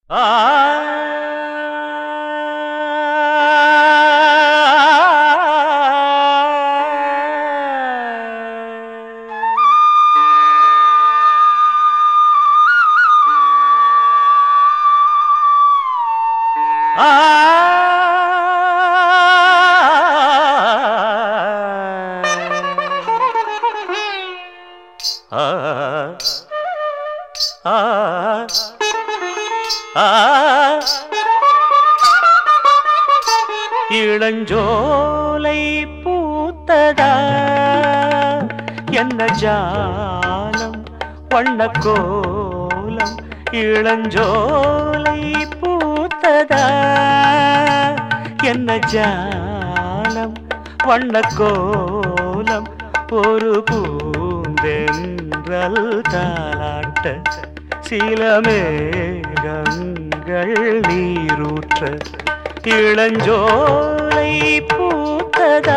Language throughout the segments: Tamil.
இளஞ்சோலை பூத்ததா என்ன ஜாலம் வண்ணக்கோலம் இளஞ்சோலை பூத்ததா என்ன ஜாலம் வண்ணக்கோலம் ஒரு பூந்தென்றல் தாளாட்ட சில மேகங்கள் நீரூற்ற இளஞ்சோலை பூத்ததா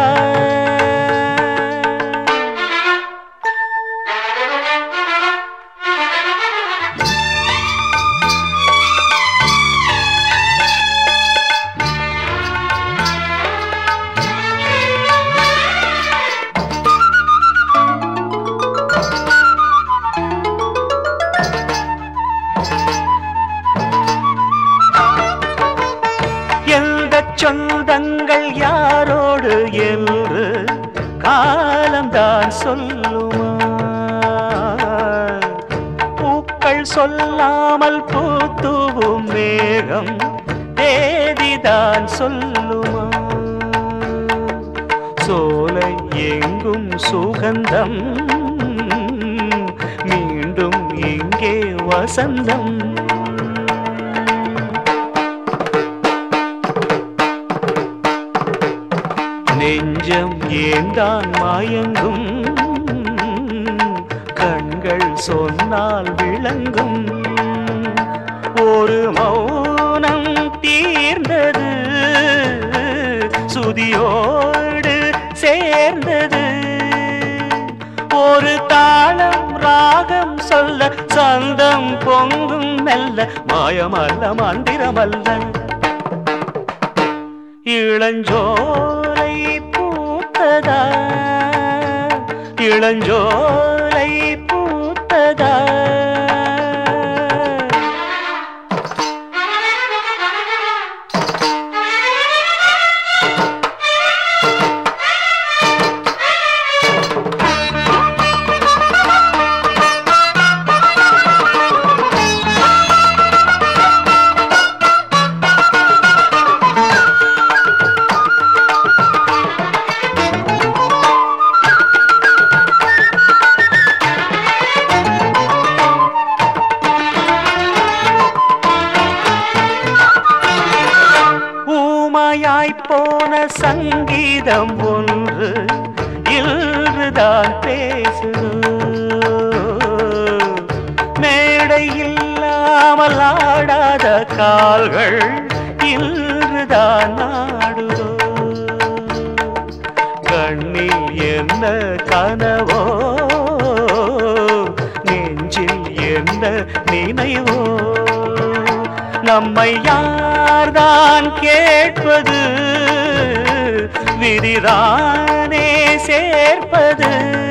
எந்த சொந்தங்கள் யாரோடு என்று காலம்தான் சொல்லுமா பூக்கள் சொல்லாமல் பூத்துவும் மேகம் தேதிதான் சொல்லுமா சோலை எங்கும் சுகந்தம் மீண்டும் இங்கே வசந்தம் நெஞ்சம் ஏந்தான் மாயங்கும் கண்கள் சொன்னால் விளங்கும் ஒரு மௌனம் தீர்ந்தது சுதியோடு சேர்ந்தது ஒரு தாளம் ராகம் சொல்ல சந்தம் பொங்கும் மெல்ல மாயமல்ல மந்திரமல்ல இளஞ்சோலை பூத்ததா இளஞ்சோலை பூத்ததா ஊமையாய் போன சங்கீதம் ஒன்று இன்றுதான் பேசுது மேடை இல்லாமல் ஆடாத கால்கள் இன்றுதான் நாடுதோ கண்ணில் என்ன கனவோ நெஞ்சில் என்ன நினைவோ நம்மை யார்தான் கேட்பது விதிரானே சேர்ப்பது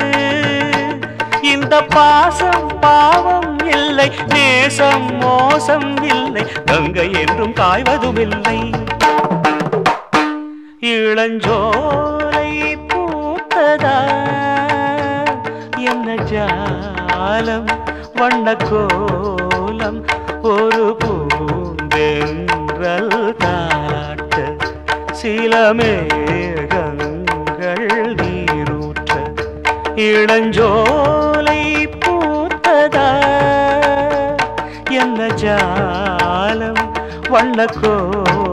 இந்த பாசம் பாவம் இல்லை நேசம் மோசம் இல்லை கங்கை என்றும் காய்வதும் இல்லை இளஞ்சோலை பூத்ததா என்ன ஜாலம் வண்ணக்கோலம் ஒரு பூந்தென்றல் தாட்ட சில மேகங்கள் நீரூற்ற இளஞ்சோலை பூத்ததா என்ன ஜாலம் வண்ணக்கோ